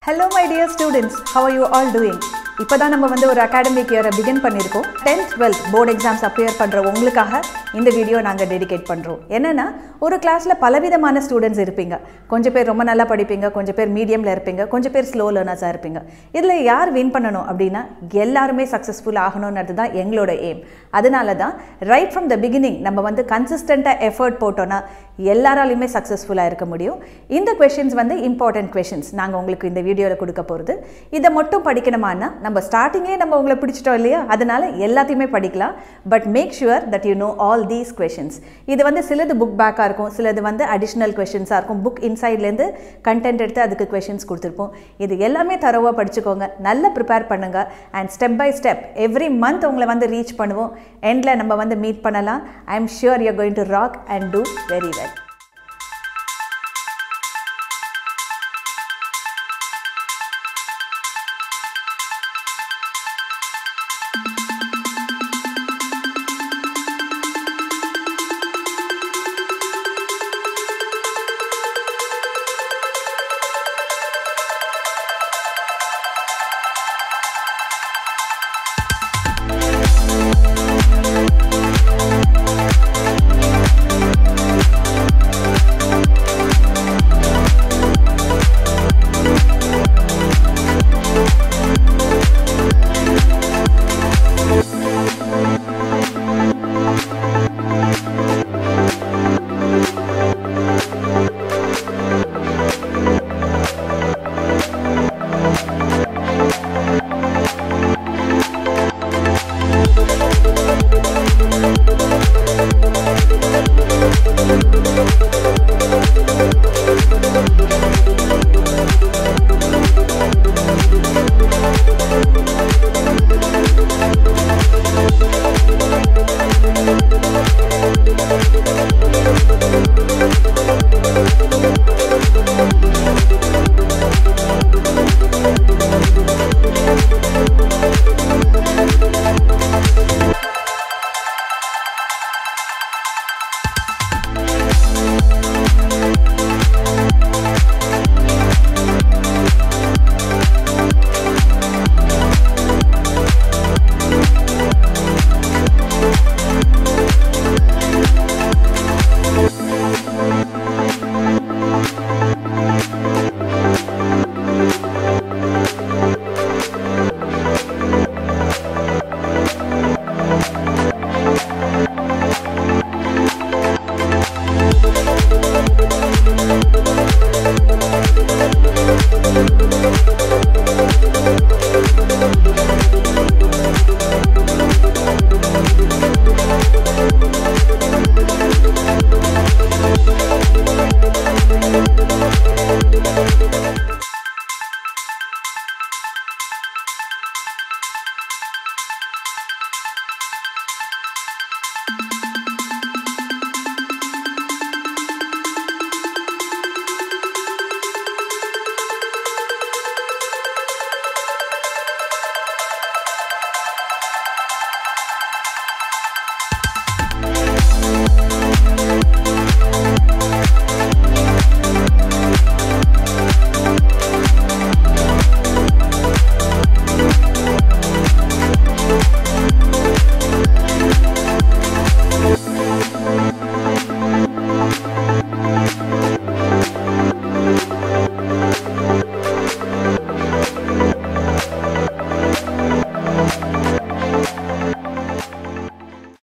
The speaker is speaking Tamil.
hello my dear students how you all doing இப்போ தான் நம்ம வந்து ஒரு அகாடமிக் இயரை பிகின் பண்ணியிருக்கோம் tenth twelfth board exams appear பண்ணுற உங்களுக்காக இந்த வீடியோ நாங்கள் டெடிகேட் பண்ணுறோம் என்னென்னா ஒரு கிளாஸில் பலவிதமான ஸ்டூடெண்ட்ஸ் இருப்பீங்க கொஞ்சம் பேர் ரொம்ப நல்லா படிப்பீங்க கொஞ்சம் பேர் மீடியமில் இருப்பீங்க கொஞ்சம் பேர் ஸ்லோ லேர்னர்ஸாக இருப்பீங்க இதில் யார் வின் பண்ணணும் அப்படின்னா எல்லாருமே சக்ஸஸ்ஃபுல் ஆகணுன்றது தான் எங்களோட எய்ம் அதனால தான் ரைட் ஃப்ரம் த பிகினிங் நம்ம வந்து கன்சிஸ்டண்ட்டாக எஃபர்ட் போட்டோன்னா எல்லாராலையுமே சக்ஸஸ்ஃபுல்லாக இருக்க முடியும் இந்த கொஷின்ஸ் வந்து இம்பார்ட்டன்ட் கொஷின்ஸ் நாங்கள் உங்களுக்கு இந்த வீடியோவில் கொடுக்க போகிறது இதை மட்டும் படிக்கணுமானா நம்ம ஸ்டார்டிங்கே நம்ம உங்களை பிடிச்சிட்டோம் இல்லையா அதனால எல்லாத்தையுமே படிக்கலாம் but make sure that you know all these questions இது வந்து சிலது புக் பேக்காக இருக்கும் சிலது வந்து அடிஷ்னல் கொஷின்ஸாக இருக்கும் புக் இன்சைட்லேருந்து கண்டென்ட் எடுத்து அதுக்கு கொஷின்ஸ் கொடுத்துருப்போம் இது எல்லாமே தரவாக படிச்சுக்கோங்க நல்லா ப்ரிப்பேர் பண்ணுங்கள் and step by step every month உங்களை வந்து ரீச் பண்ணுவோம் எண்டில் நம்ம வந்து மீட் பண்ணலாம் I am sure you going to rock and do very well